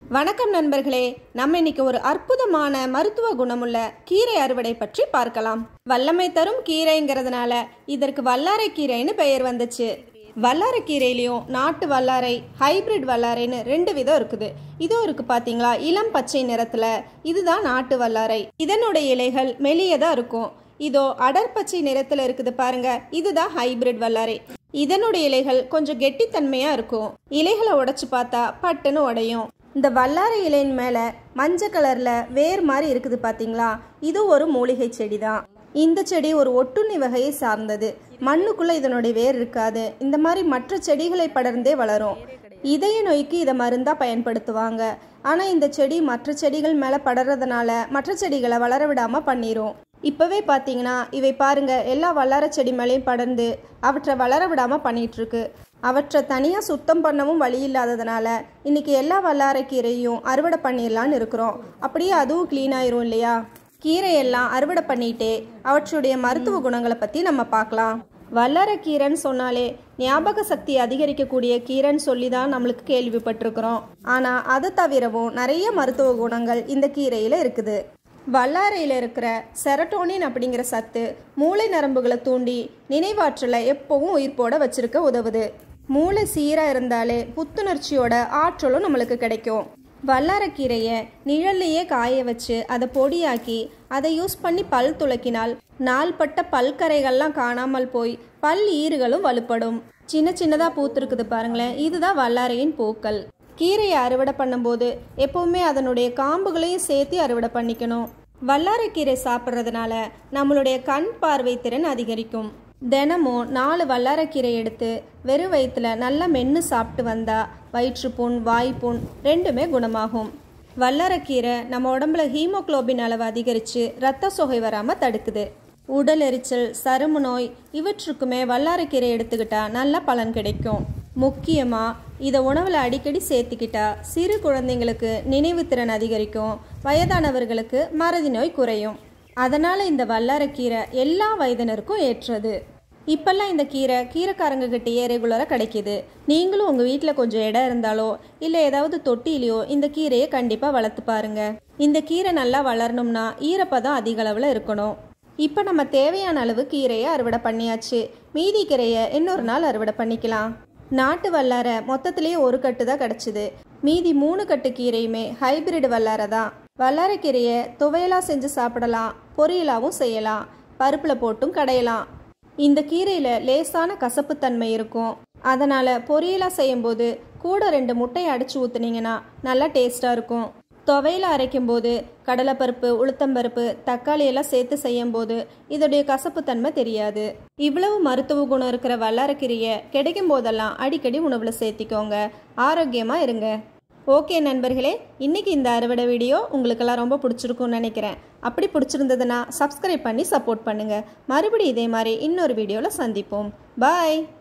வணக்கம் நண்பர்களே நம்ம இன்னைக்கு ஒரு அற்புதமான மருத்துவ குணமுள்ள கீரை அறுவடை பற்றி பார்க்கலாம் வல்லமை தரும் கீரைங்கிறதுனால இதற்கு வல்லாரை கீரைன்னு பெயர் வந்துச்சு வல்லாரை கீரையிலையும் நாட்டு வல்லாரை ஹைபிரிட் வல்லாரைன்னு ரெண்டு விதம் இருக்குது இதுவும் இருக்கு பாத்தீங்களா இளம் பச்சை நிறத்துல இதுதான் நாட்டு வல்லாரை இதனுடைய இலைகள் மெலியதா இருக்கும் இதோ அடர்பச்சை நிறத்துல இருக்குது பாருங்க இதுதான் ஹைபிரிட் வல்லாரை இதனுடைய இலைகள் கொஞ்சம் கெட்டித்தன்மையா இருக்கும் இலைகளை உடைச்சு பார்த்தா பட்டுன்னு உடையும் இந்த வல்லாரை இலையின் மேல மஞ்சள் கலர்ல வேர் மாதிரி இருக்குது பாத்தீங்களா இது ஒரு மூலிகை செடி தான் இந்த செடி ஒரு ஒட்டுண்ணி வகையை சார்ந்தது மண்ணுக்குள்ள இதனுடைய வேர் இருக்காது இந்த மாதிரி மற்ற செடிகளை படர்ந்தே வளரும் இதய நோய்க்கு இதை மருந்தா பயன்படுத்துவாங்க ஆனா இந்த செடி மற்ற செடிகள் மேல படறதுனால மற்ற செடிகளை வளர விடாம பண்ணிரும் இப்பவே பாத்தீங்கன்னா இவை பாருங்க எல்லா வல்லார செடி மேலேயும் படர்ந்து அவற்றை வளர விடாம பண்ணிட்டு இருக்கு அவற்றை தனியா சுத்தம் பண்ணவும் வழி இல்லாததுனால இன்னைக்கு எல்லா வல்லார கீரையும் அறுவடை பண்ணிடலான்னு இருக்கிறோம் அப்படியே அதுவும் க்ளீன் ஆயிரும் இல்லையா கீரையெல்லாம் அறுவடை பண்ணிட்டே அவற்றுடைய மருத்துவ குணங்களை பத்தி நம்ம பார்க்கலாம் வல்லார கீரைன்னு சொன்னாலே ஞாபக சக்தி அதிகரிக்கக்கூடிய கீரைன்னு சொல்லி தான் நம்மளுக்கு கேள்விப்பட்டிருக்கிறோம் ஆனா அதை தவிரவும் நிறைய மருத்துவ குணங்கள் இந்த கீரையில இருக்குது வல்லாரையில் இருக்கிற செரட்டோனின் அப்படிங்கிற சத்து மூளை நரம்புகளை தூண்டி நினைவாற்றலை எப்பவும் உயிர்ப்போட வச்சிருக்க உதவுது மூளை சீராக இருந்தாலே புத்துணர்ச்சியோட ஆற்றலும் நம்மளுக்கு கிடைக்கும் வல்லாரக்கீரையை நிழல்லையே காய வச்சு அதை பொடியாக்கி அதை யூஸ் பண்ணி பல் துளக்கினால் நாள்பட்ட பல்கரைகள்லாம் காணாமல் போய் பல் ஈறுகளும் வலுப்படும் சின்ன சின்னதாக பூத்திருக்குது பாருங்களேன் இதுதான் வல்லாரையின் பூக்கள் கீரையை அறுவடை பண்ணும்போது எப்பவுமே அதனுடைய காம்புகளையும் சேர்த்து அறுவடை பண்ணிக்கணும் வல்லாரைக்கீரை சாப்பிட்றதுனால நம்மளுடைய கண் பார்வை திறன் அதிகரிக்கும் தினமும் நாலு வல்லாரக்கீரை எடுத்து வெறும் வயிற்றுல நல்லா மென்று சாப்பிட்டு வந்தா வயிற்றுப்புண் வாய்ப்புண் ரெண்டுமே குணமாகும் வல்லாரக்கீரை நம்ம உடம்புல ஹீமோகுளோபின் அளவு அதிகரித்து ரத்த சோகை வராமல் தடுக்குது உடல் எரிச்சல் சரும நோய் இவற்றுக்குமே வல்லாரக்கீரை எடுத்துக்கிட்டா நல்ல பலன் கிடைக்கும் முக்கியமாக இதை உணவில் அடிக்கடி சேர்த்துக்கிட்டா சிறு குழந்தைங்களுக்கு நினைவு திறன் அதிகரிக்கும் வயதானவர்களுக்கு மறதி நோய் குறையும் அதனால் இந்த வல்லாரக்கீரை எல்லா வயதினருக்கும் ஏற்றது இப்பெல்லாம் இந்த கீரை கீரைக்காரங்க கிட்டேயே ரெகுலராக கிடைக்கிது நீங்களும் உங்கள் வீட்டில் கொஞ்சம் இடம் இருந்தாலோ இல்லை ஏதாவது தொட்டிலையோ இந்த கீரையை கண்டிப்பாக வளர்த்து பாருங்க இந்த கீரை நல்லா வளரணும்னா ஈரப்பதம் அதிக அளவில் இருக்கணும் இப்போ நம்ம தேவையான அளவு கீரையை அறுவடை பண்ணியாச்சு மீதி கீரையை இன்னொரு நாள் அறுவடை பண்ணிக்கலாம் நாட்டு வல்லார மொத்தத்திலேயே ஒரு கட்டு தான் கிடச்சிது மீதி மூணு கட்டு கீரையுமே ஹைபிரிட் வல்லார தான் வல்லாரக்கீரையை துவையலாக செஞ்சு சாப்பிடலாம் பொரியலாகவும் செய்யலாம் பருப்பில் போட்டும் கடையலாம் இந்த கீரையில் லேசான கசப்புத்தன்மை இருக்கும் அதனால் பொரியலாக செய்யும்போது கூட ரெண்டு முட்டையை அடித்து ஊற்றுனீங்கன்னா நல்லா டேஸ்ட்டாக இருக்கும் துவையில் அரைக்கும் போது கடலைப்பருப்பு உளுத்தம்பருப்பு தக்காளி எல்லாம் சேர்த்து செய்யும் போது இதோடைய கசப்புத்தன்மை தெரியாது இவ்வளவு மருத்துவ குணம் இருக்கிற வல்லாரக்கீரையை கிடைக்கும் போதெல்லாம் அடிக்கடி உணவில் சேர்த்திக்கோங்க ஆரோக்கியமாக இருங்க ஓகே நண்பர்களே இன்னைக்கு இந்த அறுவடை வீடியோ உங்களுக்கெல்லாம் ரொம்ப பிடிச்சிருக்கும்னு நினைக்கிறேன் அப்படி பிடிச்சிருந்ததுன்னா சப்ஸ்கிரைப் பண்ணி சப்போர்ட் பண்ணுங்கள் மறுபடியும் இதே மாதிரி இன்னொரு வீடியோவில் சந்திப்போம் பாய்